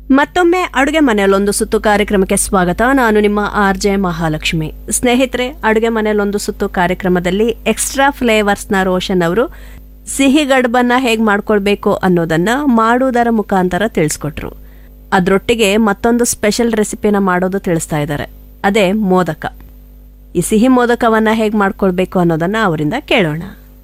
ಮತ್ತೊಮ್ಮೆ ಅಡುಗೆ ಮನೆಯಲ್ಲೊಂದು ಸುತ್ತು ಕಾರ್ಯಕ್ರಮಕ್ಕೆ ಸ್ವಾಗತ ನಾನು ನಿಮ್ಮ ಆರ್ ಜೆ ಮಹಾಲಕ್ಷ್ಮಿ ಸ್ನೇಹಿತರೆ ಅಡುಗೆ ಮನೆಯಲ್ಲೊಂದು ಸುತ್ತು ಕಾರ್ಯಕ್ರಮದಲ್ಲಿ ಎಕ್ಸ್ಟ್ರಾ ಫ್ಲೇವರ್ಸ್ನ ರೋಷನ್ ಅವರು ಸಿಹಿ ಗಡ್ಬನ್ನ ಹೇಗೆ ಮಾಡ್ಕೊಳ್ಬೇಕು ಅನ್ನೋದನ್ನ ಮಾಡುವುದರ ಮುಖಾಂತರ ತಿಳಿಸ್ಕೊಟ್ರು ಅದರೊಟ್ಟಿಗೆ ಮತ್ತೊಂದು ಸ್ಪೆಷಲ್ ರೆಸಿಪಿನ ಮಾಡೋದು ತಿಳಿಸ್ತಾ ಇದ್ದಾರೆ ಅದೇ ಮೋದಕ ಈ ಸಿಹಿ ಮೋದಕವನ್ನ ಹೇಗೆ ಮಾಡ್ಕೊಳ್ಬೇಕು ಅನ್ನೋದನ್ನ ಅವರಿಂದ ಕೇಳೋಣ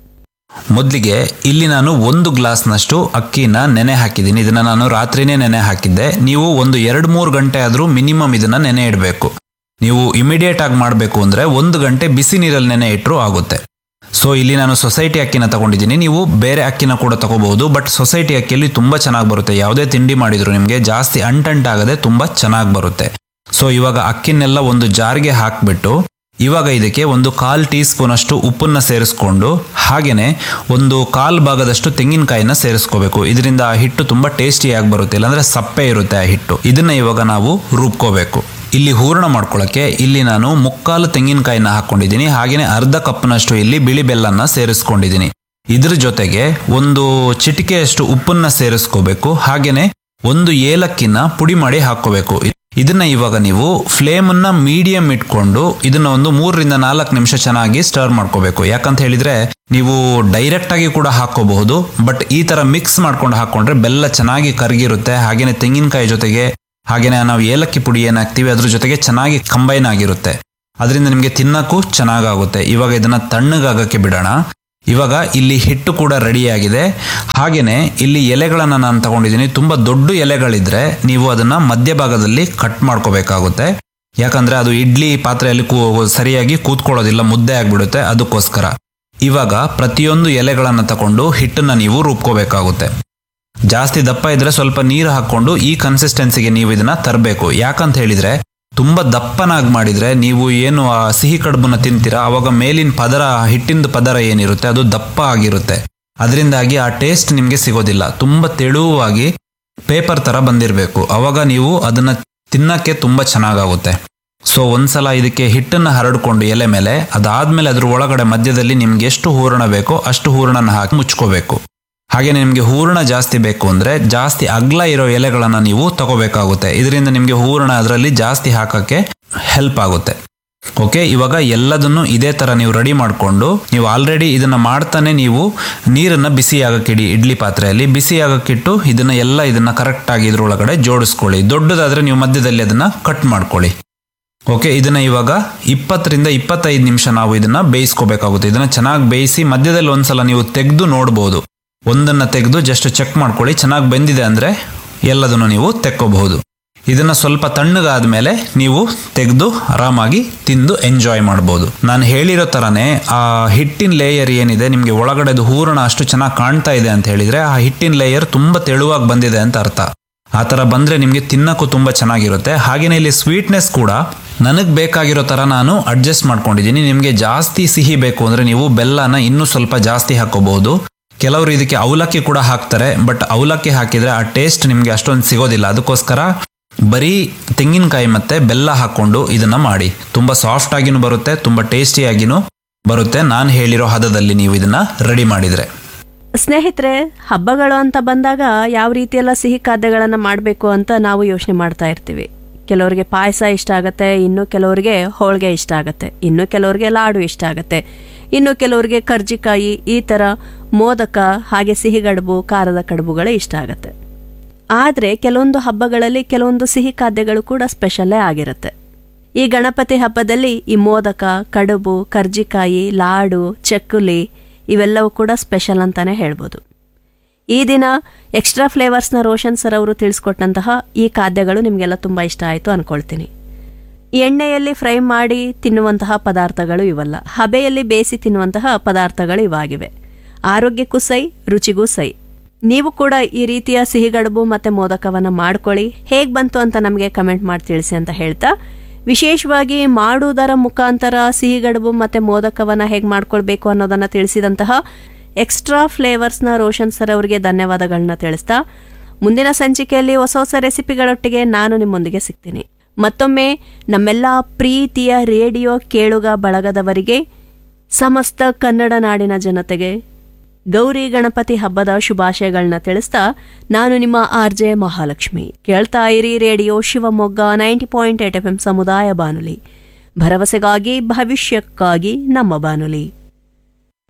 ಮೊದಲಿಗೆ ಇಲ್ಲಿ ನಾನು ಒಂದು ಗ್ಲಾಸ್ನಷ್ಟು ಅಕ್ಕಿನ ನೆನೆ ಹಾಕಿದ್ದೀನಿ ಇದನ್ನ ನಾನು ರಾತ್ರಿನೇ ನೆನೆ ಹಾಕಿದ್ದೆ ನೀವು ಒಂದು ಎರಡು ಮೂರು ಗಂಟೆ ಆದರೂ ಮಿನಿಮಮ್ ಇದನ್ನ ನೆನೆ ಇಡಬೇಕು ನೀವು ಇಮಿಡಿಯೇಟ್ ಆಗಿ ಮಾಡಬೇಕು ಅಂದರೆ ಒಂದು ಗಂಟೆ ಬಿಸಿ ನೀರಲ್ಲಿ ನೆನೆ ಇಟ್ಟರು ಆಗುತ್ತೆ ಸೊ ಇಲ್ಲಿ ನಾನು ಸೊಸೈಟಿ ಅಕ್ಕಿನ ತಗೊಂಡಿದ್ದೀನಿ ನೀವು ಬೇರೆ ಅಕ್ಕಿನ ಕೂಡ ತಗೋಬಹುದು ಬಟ್ ಸೊಸೈಟಿ ಅಕ್ಕಿಯಲ್ಲಿ ತುಂಬ ಚೆನ್ನಾಗಿ ಬರುತ್ತೆ ಯಾವುದೇ ತಿಂಡಿ ಮಾಡಿದ್ರು ನಿಮಗೆ ಜಾಸ್ತಿ ಅಂಟಂಟಾಗದೆ ತುಂಬ ಚೆನ್ನಾಗಿ ಬರುತ್ತೆ ಸೊ ಇವಾಗ ಅಕ್ಕಿನೆಲ್ಲ ಒಂದು ಜಾರ್ಗೆ ಹಾಕ್ಬಿಟ್ಟು ಇವಾಗ ಇದಕ್ಕೆ ಒಂದು ಕಾಲ್ ಟೀ ಸ್ಪೂನ್ ಅಷ್ಟು ಉಪ್ಪನ್ನ ಸೇರಿಸ್ಕೊಂಡು ಹಾಗೇನೆ ಒಂದು ಕಾಲ್ ಭಾಗದಷ್ಟು ತೆಂಗಿನಕಾಯಿನ ಸೇರಿಸ್ಕೋಬೇಕು ಇದರಿಂದ ಆ ಹಿಟ್ಟು ತುಂಬಾ ಟೇಸ್ಟಿಯಾಗಿ ಬರುತ್ತೆ ಇಲ್ಲಾಂದ್ರೆ ಸಪ್ಪೆ ಇರುತ್ತೆ ಆ ಹಿಟ್ಟು ಇದನ್ನ ಇವಾಗ ನಾವು ರುಬ್ಕೋಬೇಕು ಇಲ್ಲಿ ಹೂರಣ ಮಾಡ್ಕೊಳ್ಳೋಕ್ಕೆ ಇಲ್ಲಿ ನಾನು ಮುಕ್ಕಾಲು ತೆಂಗಿನಕಾಯಿನ ಹಾಕೊಂಡಿದ್ದೀನಿ ಹಾಗೇನೆ ಅರ್ಧ ಕಪ್ನಷ್ಟು ಇಲ್ಲಿ ಬಿಳಿ ಬೆಲ್ಲನ ಸೇರಿಸ್ಕೊಂಡಿದ್ದೀನಿ ಇದ್ರ ಜೊತೆಗೆ ಒಂದು ಚಿಟಿಕೆಯಷ್ಟು ಉಪ್ಪನ್ನ ಸೇರಿಸ್ಕೋಬೇಕು ಹಾಗೇನೆ ಒಂದು ಏಲಕ್ಕಿನ ಪುಡಿ ಮಾಡಿ ಹಾಕೋಬೇಕು ಇದನ್ನ ಇವಾಗ ನೀವು ಫ್ಲೇಮ್ ಅನ್ನ ಮೀಡಿಯಂ ಇಟ್ಕೊಂಡು ಇದನ್ನ ಒಂದು ಮೂರರಿಂದ ನಾಲ್ಕು ನಿಮಿಷ ಚೆನ್ನಾಗಿ ಸ್ಟರ್ ಮಾಡ್ಕೋಬೇಕು ಯಾಕಂತ ಹೇಳಿದ್ರೆ ನೀವು ಡೈರೆಕ್ಟ್ ಆಗಿ ಕೂಡ ಹಾಕೋಬಹುದು ಬಟ್ ಈ ತರ ಮಿಕ್ಸ್ ಮಾಡ್ಕೊಂಡು ಹಾಕೊಂಡ್ರೆ ಬೆಲ್ಲ ಚೆನ್ನಾಗಿ ಕರಗಿರುತ್ತೆ ಹಾಗೇನೆ ತೆಂಗಿನಕಾಯಿ ಜೊತೆಗೆ ಹಾಗೇನೆ ನಾವು ಏಲಕ್ಕಿ ಪುಡಿ ಏನ್ ಹಾಕ್ತಿವಿ ಅದ್ರ ಜೊತೆಗೆ ಚೆನ್ನಾಗಿ ಕಂಬೈನ್ ಆಗಿರುತ್ತೆ ಅದರಿಂದ ನಿಮಗೆ ತಿನ್ನಕ್ಕೂ ಚೆನ್ನಾಗಾಗುತ್ತೆ ಇವಾಗ ಇದನ್ನ ತಣ್ಣಗಾಗಕ್ಕೆ ಬಿಡೋಣ ಇವಾಗ ಇಲ್ಲಿ ಹಿಟ್ಟು ಕೂಡ ರೆಡಿಯಾಗಿದೆ ಹಾಗೇನೆ ಇಲ್ಲಿ ಎಲೆಗಳನ್ನು ನಾನು ತಗೊಂಡಿದ್ದೀನಿ ತುಂಬ ದೊಡ್ಡ ಎಲೆಗಳಿದ್ರೆ ನೀವು ಅದನ್ನ ಮಧ್ಯಭಾಗದಲ್ಲಿ ಕಟ್ ಮಾಡ್ಕೋಬೇಕಾಗುತ್ತೆ ಯಾಕಂದ್ರೆ ಅದು ಇಡ್ಲಿ ಪಾತ್ರೆಯಲ್ಲಿ ಕೂ ಸರಿಯಾಗಿ ಕೂತ್ಕೊಳ್ಳೋದಿಲ್ಲ ಮುದ್ದೆ ಆಗಿಬಿಡುತ್ತೆ ಅದಕ್ಕೋಸ್ಕರ ಇವಾಗ ಪ್ರತಿಯೊಂದು ಎಲೆಗಳನ್ನು ತಗೊಂಡು ಹಿಟ್ಟನ್ನ ನೀವು ರುಬ್ಕೋಬೇಕಾಗುತ್ತೆ ಜಾಸ್ತಿ ದಪ್ಪ ಇದ್ರೆ ಸ್ವಲ್ಪ ನೀರು ಹಾಕೊಂಡು ಈ ಕನ್ಸಿಸ್ಟೆನ್ಸಿಗೆ ನೀವು ಇದನ್ನ ತರಬೇಕು ಯಾಕಂತ ಹೇಳಿದ್ರೆ ತುಂಬಾ ದಪ್ಪನಾಗಿ ಮಾಡಿದ್ರೆ ನೀವು ಏನು ಆ ಸಿಹಿ ಕಡುಬನ್ನ ತಿಂತೀರಾ ಅವಾಗ ಮೇಲಿನ ಪದರ ಹಿಟ್ಟಿಂದ ಪದರ ಏನಿರುತ್ತೆ ಅದು ದಪ್ಪ ಆಗಿರುತ್ತೆ ಅದರಿಂದಾಗಿ ಆ ಟೇಸ್ಟ್ ನಿಮಗೆ ಸಿಗೋದಿಲ್ಲ ತುಂಬಾ ತೆಳುವಾಗಿ ಪೇಪರ್ ತರ ಬಂದಿರಬೇಕು ಅವಾಗ ನೀವು ಅದನ್ನ ತಿನ್ನಕ್ಕೆ ತುಂಬಾ ಚೆನ್ನಾಗಾಗುತ್ತೆ ಸೊ ಒಂದ್ಸಲ ಇದಕ್ಕೆ ಹಿಟ್ಟನ್ನ ಹರಡ್ಕೊಂಡು ಎಲೆ ಮೇಲೆ ಅದಾದ್ಮೇಲೆ ಅದ್ರ ಒಳಗಡೆ ಮಧ್ಯದಲ್ಲಿ ನಿಮ್ಗೆ ಎಷ್ಟು ಹೂರಣ ಬೇಕೋ ಅಷ್ಟು ಹೂರಣನ ಹಾಕಿ ಮುಚ್ಕೋಬೇಕು ಹಾಗೆ ನಿಮಗೆ ಹೂರಣ ಜಾಸ್ತಿ ಬೇಕು ಅಂದ್ರೆ ಜಾಸ್ತಿ ಅಗ್ಲ ಇರೋ ಎಲೆಗಳನ್ನ ನೀವು ತಗೋಬೇಕಾಗುತ್ತೆ ಇದರಿಂದ ನಿಮಗೆ ಹೂರಣ ಅದರಲ್ಲಿ ಜಾಸ್ತಿ ಹಾಕಕ್ಕೆ ಹೆಲ್ಪ್ ಆಗುತ್ತೆ ಓಕೆ ಇವಾಗ ಎಲ್ಲದನ್ನು ಇದೇ ತರ ನೀವು ರೆಡಿ ಮಾಡಿಕೊಂಡು ನೀವು ಆಲ್ರೆಡಿ ಇದನ್ನ ಮಾಡ್ತಾನೆ ನೀವು ನೀರನ್ನ ಬಿಸಿ ಆಗಕ್ಕಿಡಿ ಇಡ್ಲಿ ಪಾತ್ರೆಯಲ್ಲಿ ಬಿಸಿ ಆಗಕ್ಕಿಟ್ಟು ಇದನ್ನ ಎಲ್ಲ ಇದನ್ನ ಕರೆಕ್ಟ್ ಆಗಿ ಇದ್ರೊಳಗಡೆ ಜೋಡಿಸ್ಕೊಳ್ಳಿ ದೊಡ್ಡದಾದ್ರೆ ನೀವು ಮಧ್ಯದಲ್ಲಿ ಅದನ್ನ ಕಟ್ ಮಾಡ್ಕೊಳ್ಳಿ ಓಕೆ ಇದನ್ನ ಇವಾಗ ಇಪ್ಪತ್ತರಿಂದ ಇಪ್ಪತ್ತೈದು ನಿಮಿಷ ನಾವು ಇದನ್ನ ಬೇಯಿಸ್ಕೋಬೇಕಾಗುತ್ತೆ ಇದನ್ನ ಚೆನ್ನಾಗಿ ಬೇಯಿಸಿ ಮಧ್ಯದಲ್ಲಿ ಒಂದ್ಸಲ ನೀವು ತೆಗೆದು ನೋಡ್ಬೋದು ಒಂದನ್ನ ತೆಗೆದು ಜಸ್ಟ್ ಚೆಕ್ ಮಾಡ್ಕೊಳ್ಳಿ ಚೆನ್ನಾಗಿ ಬೆಂದಿದೆ ಅಂದ್ರೆ ಎಲ್ಲದನ್ನು ನೀವು ತೆಕ್ಕೋಬಹುದು ಇದನ್ನ ಸ್ವಲ್ಪ ತಣ್ಣಗಾದ್ಮೇಲೆ ನೀವು ತೆಗೆದು ಆರಾಮಾಗಿ ತಿಂದು ಎಂಜಾಯ್ ಮಾಡ್ಬೋದು ನಾನು ಹೇಳಿರೋ ತರನೇ ಆ ಹಿಟ್ಟಿನ ಲೇಯರ್ ಏನಿದೆ ನಿಮಗೆ ಒಳಗಡೆದು ಹೂರಣ ಅಷ್ಟು ಚೆನ್ನಾಗಿ ಕಾಣ್ತಾ ಇದೆ ಅಂತ ಹೇಳಿದ್ರೆ ಆ ಹಿಟ್ಟಿನ ಲೇಯರ್ ತುಂಬಾ ತೆಳುವಾಗಿ ಬಂದಿದೆ ಅಂತ ಅರ್ಥ ಆ ಥರ ಬಂದ್ರೆ ನಿಮಗೆ ತಿನ್ನಕ್ಕೂ ತುಂಬಾ ಚೆನ್ನಾಗಿರುತ್ತೆ ಹಾಗೇನೆ ಇಲ್ಲಿ ಸ್ವೀಟ್ನೆಸ್ ಕೂಡ ನನಗೆ ಬೇಕಾಗಿರೋ ಥರ ನಾನು ಅಡ್ಜಸ್ಟ್ ಮಾಡ್ಕೊಂಡಿದ್ದೀನಿ ನಿಮಗೆ ಜಾಸ್ತಿ ಸಿಹಿ ಬೇಕು ಅಂದರೆ ನೀವು ಬೆಲ್ಲನ ಇನ್ನೂ ಸ್ವಲ್ಪ ಜಾಸ್ತಿ ಹಾಕೋಬಹುದು ಕೆಲವರು ಇದಕ್ಕೆ ಅವಲಕ್ಕಿ ಕೂಡ ಹಾಕ್ತಾರೆ ಬಟ್ ಅವಲಕ್ಕಿ ಹಾಕಿದ್ರೆ ಆ ಟೇಸ್ಟ್ ನಿಮಗೆ ಅಷ್ಟೊಂದು ಸಿಗೋದಿಲ್ಲ ಅದಕ್ಕೋಸ್ಕರ ಬರೀ ತೆಂಗಿನಕಾಯಿ ಮತ್ತೆ ಬೆಲ್ಲ ಹಾಕೊಂಡು ಇದನ್ನ ಮಾಡಿ ತುಂಬಾ ಸಾಫ್ಟ್ ಆಗಿನೂ ಬರುತ್ತೆ ತುಂಬಾ ಟೇಸ್ಟಿಯಾಗಿನೂ ಬರುತ್ತೆ ನಾನು ಹೇಳಿರೋ ಹದದಲ್ಲಿ ನೀವು ಇದನ್ನ ರೆಡಿ ಮಾಡಿದ್ರೆ ಸ್ನೇಹಿತರೆ ಹಬ್ಬಗಳು ಅಂತ ಬಂದಾಗ ಯಾವ ರೀತಿಯೆಲ್ಲ ಸಿಹಿ ಖಾದ್ಯಗಳನ್ನು ಮಾಡಬೇಕು ಅಂತ ನಾವು ಯೋಚನೆ ಮಾಡ್ತಾ ಇರ್ತೀವಿ ಕೆಲವರಿಗೆ ಪಾಯಸ ಇಷ್ಟ ಆಗುತ್ತೆ ಇನ್ನು ಕೆಲವರಿಗೆ ಹೋಳಿಗೆ ಇಷ್ಟ ಆಗುತ್ತೆ ಇನ್ನು ಕೆಲವರಿಗೆ ಲಾಡು ಇಷ್ಟ ಆಗುತ್ತೆ ಇನ್ನು ಕೆಲವರಿಗೆ ಕರ್ಜಿಕಾಯಿ ಈ ಥರ ಮೋದಕ ಹಾಗೆ ಸಿಹಿ ಕಡುಬು ಖಾರದ ಕಡುಬುಗಳೇ ಇಷ್ಟ ಆಗುತ್ತೆ ಆದರೆ ಕೆಲವೊಂದು ಹಬ್ಬಗಳಲ್ಲಿ ಕೆಲವೊಂದು ಸಿಹಿ ಖಾದ್ಯಗಳು ಕೂಡ ಸ್ಪೆಷಲ್ಲೇ ಆಗಿರುತ್ತೆ ಈ ಗಣಪತಿ ಹಬ್ಬದಲ್ಲಿ ಈ ಮೋದಕ ಕಡುಬು ಕರ್ಜಿಕಾಯಿ ಲಾಡು ಚಕ್ಕುಲಿ ಇವೆಲ್ಲವೂ ಕೂಡ ಸ್ಪೆಷಲ್ ಅಂತಾನೆ ಹೇಳ್ಬೋದು ಈ ದಿನ ಎಕ್ಸ್ಟ್ರಾ ಫ್ಲೇವರ್ಸ್ನ ರೋಷನ್ ಸರ್ ಅವರು ತಿಳಿಸ್ಕೊಟ್ಟಂತಹ ಈ ಖಾದ್ಯಗಳು ನಿಮಗೆಲ್ಲ ತುಂಬ ಇಷ್ಟ ಆಯಿತು ಅನ್ಕೊಳ್ತೀನಿ ಎಣ್ಣೆಯಲ್ಲಿ ಫ್ರೈ ಮಾಡಿ ತಿನ್ನುವಂತಹ ಪದಾರ್ಥಗಳು ಇವಲ್ಲ ಹಬೆಯಲ್ಲಿ ಬೇಯಿಸಿ ತಿನ್ನುವಂತಹ ಪದಾರ್ಥಗಳು ಇವಾಗಿವೆ ಆರೋಗ್ಯಕ್ಕೂ ಸೈ ರುಚಿಗೂ ಸೈ ನೀವು ಕೂಡ ಈ ರೀತಿಯ ಸಿಹಿಗಡುಬು ಮತ್ತೆ ಮೋದಕವನ್ನ ಮಾಡ್ಕೊಳ್ಳಿ ಹೇಗ್ ಬಂತು ಅಂತ ನಮಗೆ ಕಮೆಂಟ್ ಮಾಡಿ ತಿಳಿಸಿ ಅಂತ ಹೇಳ್ತಾ ವಿಶೇಷವಾಗಿ ಮಾಡುವುದರ ಮುಖಾಂತರ ಸಿಹಿಗಡುಬು ಮತ್ತೆ ಮೋದಕವನ್ನ ಹೇಗ್ ಮಾಡ್ಕೊಳ್ಬೇಕು ಅನ್ನೋದನ್ನ ತಿಳಿಸಿದಂತಹ ಎಕ್ಸ್ಟ್ರಾ ಫ್ಲೇವರ್ಸ್ನ ರೋಷನ್ ಸರ್ ಅವರಿಗೆ ಧನ್ಯವಾದಗಳನ್ನ ತಿಳಿಸ್ತಾ ಮುಂದಿನ ಸಂಚಿಕೆಯಲ್ಲಿ ಹೊಸ ಹೊಸ ರೆಸಿಪಿಗಳೊಟ್ಟಿಗೆ ನಾನು ನಿಮ್ಮೊಂದಿಗೆ ಸಿಗ್ತೀನಿ ಮತ್ತೊಮ್ಮೆ ನಮ್ಮೆಲ್ಲ ಪ್ರೀತಿಯ ರೇಡಿಯೋ ಕೇಳುಗ ಬಳಗದವರಿಗೆ ಸಮಸ್ತ ಕನ್ನಡ ನಾಡಿನ ಜನತೆಗೆ ಗೌರಿ ಗಣಪತಿ ಹಬ್ಬದ ಶುಭಾಶಯಗಳನ್ನ ತಿಳಿಸ್ತಾ ನಾನು ನಿಮ್ಮ ಆರ್ ಜೆ ಮಹಾಲಕ್ಷ್ಮಿ ಕೇಳ್ತಾ ಇರಿ radio Shivamogga ninety point eight F M ಸಮುದಾಯ ಬಾನುಲಿ ಭರವಸೆಗಾಗಿ ಭವಿಷ್ಯಕ್ಕಾಗಿ ನಮ್ಮ ಬಾನುಲಿ